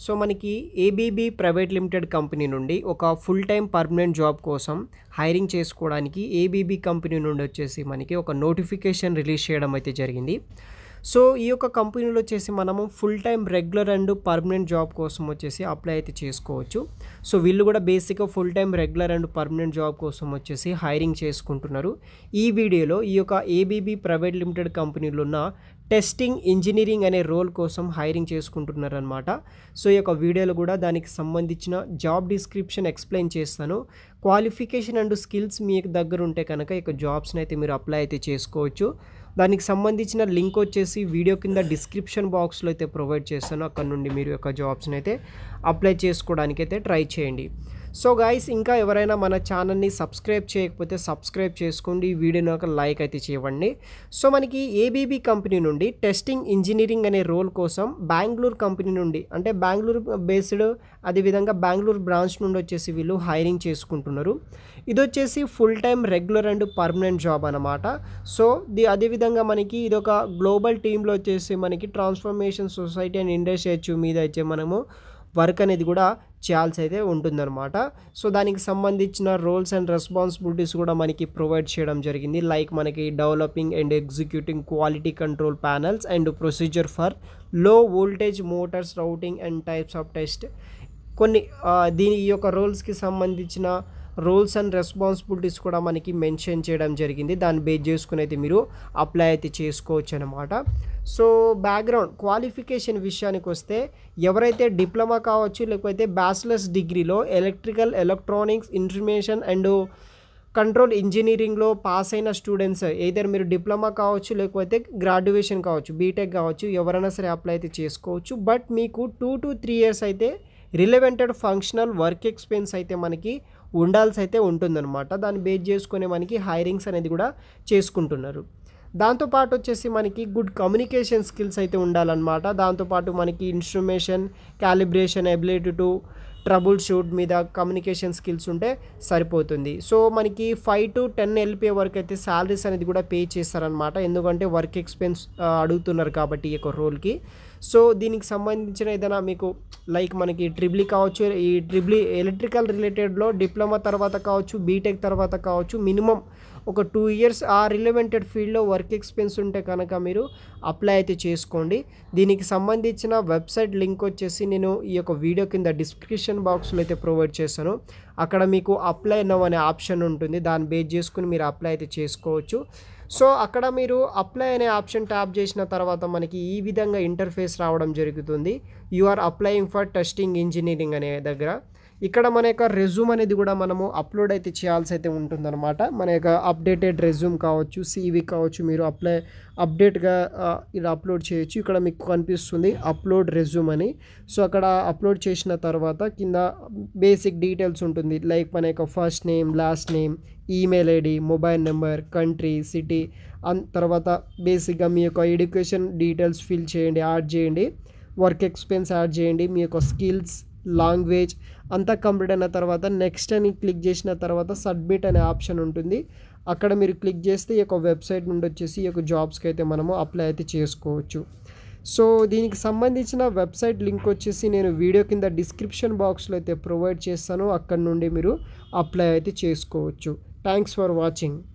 so మనకి ABB private limited company నుండి ఒక ఫుల్ టైం పర్మనెంట్ జాబ్ కోసం హైరింగ్ చేసుకోవడానికి ఏబీబీ కంపెనీ నుండి వచ్చేసి మనకి ఒక నోటిఫికేషన్ రిలీజ్ చేయడం అయితే జరిగింది సో ఈ యొక్క కంపెనీలో వచ్చేసి మనము full time regular and permanent job కోసం వచ్చేసి అప్లై అయితే చేసుకోవచ్చు సో వీళ్ళు కూడా బేసిక్గా full time regular and permanent job కోసం వచ్చేసి హైరింగ్ చేసుకుంటున్నారు ఈ వీడియోలో ఈ యొక్క ఏబీబీ ప్రైవేట్ లిమిటెడ్ కంపెనీలో ఉన్న టెస్టింగ్ ఇంజనీరింగ్ అనే రోల్ కోసం హైరింగ్ చేసుకుంటున్నారనమాట సో ఈ యొక్క వీడియోలో కూడా దానికి సంబంధించిన జాబ్ డిస్క్రిప్షన్ ఎక్స్ప్లెయిన్ చేస్తాను క్వాలిఫికేషన్ అండ్ స్కిల్స్ మీకు దగ్గర ఉంటే కనుక ఈ యొక్క జాబ్స్ని అయితే మీరు అప్లై అయితే చేసుకోవచ్చు దానికి సంబంధించిన లింక్ వచ్చేసి వీడియో కింద డిస్క్రిప్షన్ బాక్స్లో అయితే ప్రొవైడ్ చేస్తాను అక్కడ నుండి మీరు యొక్క జాబ్స్ని అయితే అప్లై చేసుకోవడానికి అయితే ట్రై చేయండి సో గాయస్ ఇంకా ఎవరైనా మన ఛానల్ని సబ్స్క్రైబ్ చేయకపోతే సబ్స్క్రైబ్ చేసుకోండి ఈ వీడియోని ఒక లైక్ అయితే చేయండి సో మనకి ఏబీబీ కంపెనీ నుండి టెస్టింగ్ ఇంజనీరింగ్ అనే రోల్ కోసం బెంగళూరు కంపెనీ నుండి అంటే బెంగళూరు బేస్డ్ అదేవిధంగా బెంగళూరు బ్రాంచ్ నుండి వచ్చేసి వీళ్ళు హైరింగ్ చేసుకుంటున్నారు ఇది వచ్చేసి full time regular and permanent job అనమాట సో ది అదేవిధంగా మనకి ఇది ఒక గ్లోబల్ టీంలో వచ్చేసి మనకి ట్రాన్స్ఫర్మేషన్ సొసైటీ అండ్ ఇండస్ట్రీ హెచ్ మీద అయితే మనము వర్క్ అనేది కూడా చేయాల్సి అయితే ఉంటుందన్నమాట సో దానికి సంబంధించిన రోల్స్ అండ్ రెస్పాన్సిబిలిటీస్ కూడా మనకి ప్రొవైడ్ చేయడం జరిగింది లైక్ మనకి developing and executing quality control panels and procedure for low voltage motors routing and types of test కొన్ని ఆ, దీని ఈ యొక్క రోల్స్కి సంబంధించిన రోల్స్ అండ్ రెస్పాన్సిబిలిటీస్ కూడా మనకి మెన్షన్ చేయడం జరిగింది దాన్ని బేస్ చేసుకుని అయితే మీరు అప్లై అయితే చేసుకోవచ్చు అనమాట సో బ్యాక్గ్రౌండ్ క్వాలిఫికేషన్ విషయానికి వస్తే ఎవరైతే డిప్లొమా కావచ్చు లేకపోతే బ్యాచిలర్స్ డిగ్రీలో electrical electronics information and control ఇంజనీరింగ్లో పాస్ అయిన స్టూడెంట్స్ ఏదైనా మీరు డిప్లొమా కావచ్చు లేకపోతే గ్రాడ్యుయేషన్ కావచ్చు బీటెక్ కావచ్చు ఎవరైనా సరే అప్లై అయితే చేసుకోవచ్చు బట్ మీకు టూ టు త్రీ ఇయర్స్ అయితే రిలవెంటెడ్ ఫంక్షనల్ వర్క్ ఎక్స్పీరియన్స్ అయితే మనకి ఉండాల్సి అయితే ఉంటుందన్నమాట దాన్ని బేస్ చేసుకునే మనకి హైరింగ్స్ అనేది కూడా చేసుకుంటున్నారు దాంతోపాటు వచ్చేసి మనకి గుడ్ కమ్యూనికేషన్ స్కిల్స్ అయితే ఉండాలన్నమాట దాంతోపాటు మనకి instrumentation calibration ability to troubleshoot మీద కమ్యూనికేషన్ స్కిల్స్ ఉంటే సరిపోతుంది సో మనకి ఫైవ్ టు టెన్ ఎల్పిఏ వరకు అయితే శాలరీస్ అనేది కూడా పే చేస్తారనమాట ఎందుకంటే వర్క్ ఎక్స్పెన్స్ అడుగుతున్నారు కాబట్టి ఈ యొక్క రోల్కి సో దీనికి సంబంధించిన ఏదైనా మీకు లైక్ మనకి ట్రిబ్లీ కావచ్చు ఈ ట్రిబ్లీ ఎలక్ట్రికల్ రిలేటెడ్లో డిప్లొమా తర్వాత కావచ్చు బీటెక్ తర్వాత కావచ్చు మినిమం ఒక టూ ఇయర్స్ ఆ రిలవెంటెడ్ ఫీల్డ్లో వర్క్ ఎక్స్పెన్స్ ఉంటే కనుక మీరు అప్లై అయితే చేసుకోండి దీనికి సంబంధించిన వెబ్సైట్ లింక్ వచ్చేసి నేను ఈ యొక్క వీడియో కింద డిస్క్రిప్షన్ బాక్స్లో అయితే ప్రొవైడ్ చేస్తాను అక్కడ మీకు అప్లై నవ్ అనే ఆప్షన్ ఉంటుంది దాన్ని బేస్ చేసుకుని మీరు అప్లై అయితే చేసుకోవచ్చు సో అక్కడ మీరు అప్లై అనే ఆప్షన్ ట్యాప్ చేసిన తర్వాత మనకి ఈ విధంగా ఇంటర్ఫేస్ రావడం జరుగుతుంది you are applying for testing engineering అనే దగ్గర ఇక్కడ మన యొక్క రెజ్యూమ్ అనేది కూడా మనము అప్లోడ్ అయితే చేయాల్సి అయితే ఉంటుందన్నమాట మన యొక్క అప్డేటెడ్ రెజ్యూమ్ కావచ్చు సీవీ కావచ్చు మీరు అప్లై అప్డేట్గా ఇలా అప్లోడ్ చేయొచ్చు ఇక్కడ మీకు కనిపిస్తుంది అప్లోడ్ రెజ్యూమ్ అని సో అక్కడ అప్లోడ్ చేసిన తర్వాత కింద బేసిక్ డీటెయిల్స్ ఉంటుంది లైక్ మన యొక్క first name last name email ID mobile number country city అన్ తర్వాత బేసిక్గా మీ యొక్క ఎడ్యుకేషన్ డీటెయిల్స్ ఫిల్ చేయండి యాడ్ చేయండి వర్క్ ఎక్స్పీరియన్స్ యాడ్ చేయండి మీ యొక్క స్కిల్స్ లాంగ్వేజ్ అంతా కంప్లీట్ అయిన తర్వాత నెక్స్ట్ అని క్లిక్ చేసిన తర్వాత సబ్మిట్ అనే ఆప్షన్ ఉంటుంది అక్కడ మీరు క్లిక్ చేస్తే ఈ యొక్క వెబ్సైట్ నుండి వచ్చేసి ఈ యొక్క జాబ్స్కి అయితే మనము అప్లై అయితే చేసుకోవచ్చు సో దీనికి సంబంధించిన వెబ్సైట్ లింక్ వచ్చేసి నేను వీడియో కింద డిస్క్రిప్షన్ బాక్స్లో అయితే ప్రొవైడ్ చేస్తాను అక్కడ నుండి మీరు అప్లై అయితే చేసుకోవచ్చు థ్యాంక్స్ ఫర్ వాచింగ్